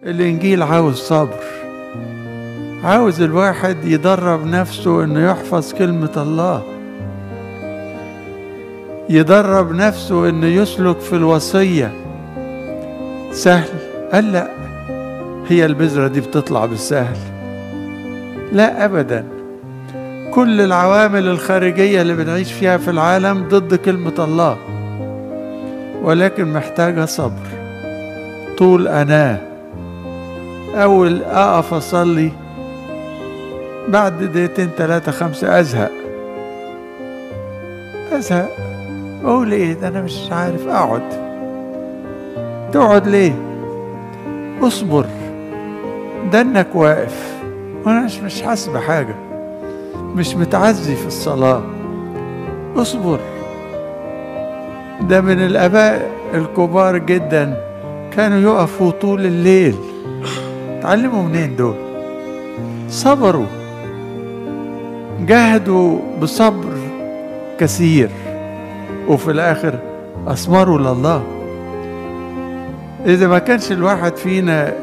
الإنجيل عاوز صبر عاوز الواحد يدرب نفسه إنه يحفظ كلمة الله يدرب نفسه إنه يسلك في الوصية سهل قال لا هي البذرة دي بتطلع بالسهل لا أبدا كل العوامل الخارجية اللي بنعيش فيها في العالم ضد كلمة الله ولكن محتاجة صبر طول أناه أول أقف أصلي بعد دقيقتين تلاتة خمسة أزهق أزهق أقول إيه ده أنا مش عارف أقعد تقعد ليه اصبر ده إنك واقف وأنا مش مش حاسس بحاجة مش متعزي في الصلاة اصبر ده من الآباء الكبار جدا كانوا يقفوا طول الليل تعلموا منين دول صبروا جاهدوا بصبر كثير وفي الآخر أثمروا لله إذا ما كانش الواحد فينا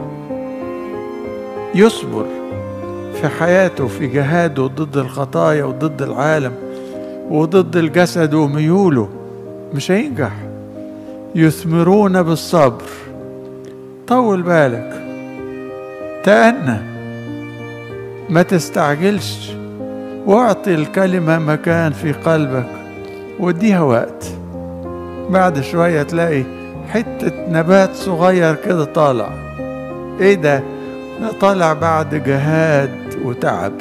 يصبر في حياته في جهاده ضد الخطايا وضد العالم وضد الجسد وميوله مش هينجح يثمرون بالصبر طول بالك تأنى ما تستعجلش واعطي الكلمة مكان في قلبك واديها وقت بعد شوية تلاقي حتة نبات صغير كده طالع ايه ده طالع بعد جهاد وتعب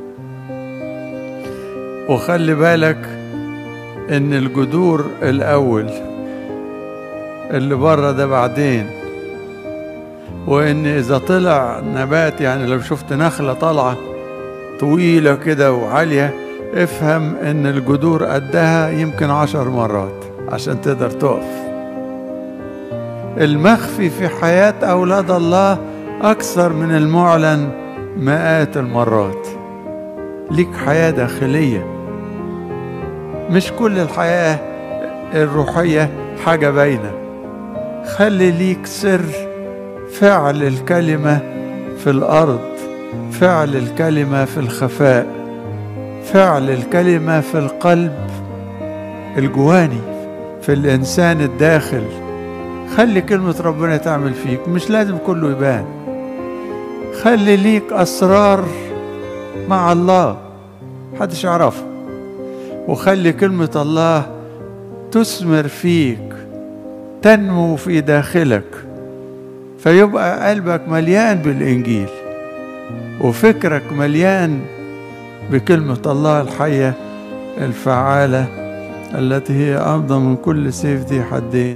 وخلي بالك ان الجذور الاول اللي بره ده بعدين وان اذا طلع نبات يعني لو شفت نخله طالعه طويله كده وعاليه افهم ان الجذور قدها يمكن عشر مرات عشان تقدر تقف المخفي في حياه اولاد الله اكثر من المعلن مئات المرات ليك حياه داخليه مش كل الحياه الروحيه حاجه باينه خلي ليك سر فعل الكلمة في الأرض فعل الكلمة في الخفاء فعل الكلمة في القلب الجواني في الإنسان الداخل خلي كلمة ربنا تعمل فيك مش لازم كله يبان خلي ليك أسرار مع الله محدش يعرفها وخلي كلمة الله تثمر فيك تنمو في داخلك فيبقى قلبك مليان بالإنجيل وفكرك مليان بكلمة الله الحية الفعالة التي هي أفضل من كل سيف ذي حدين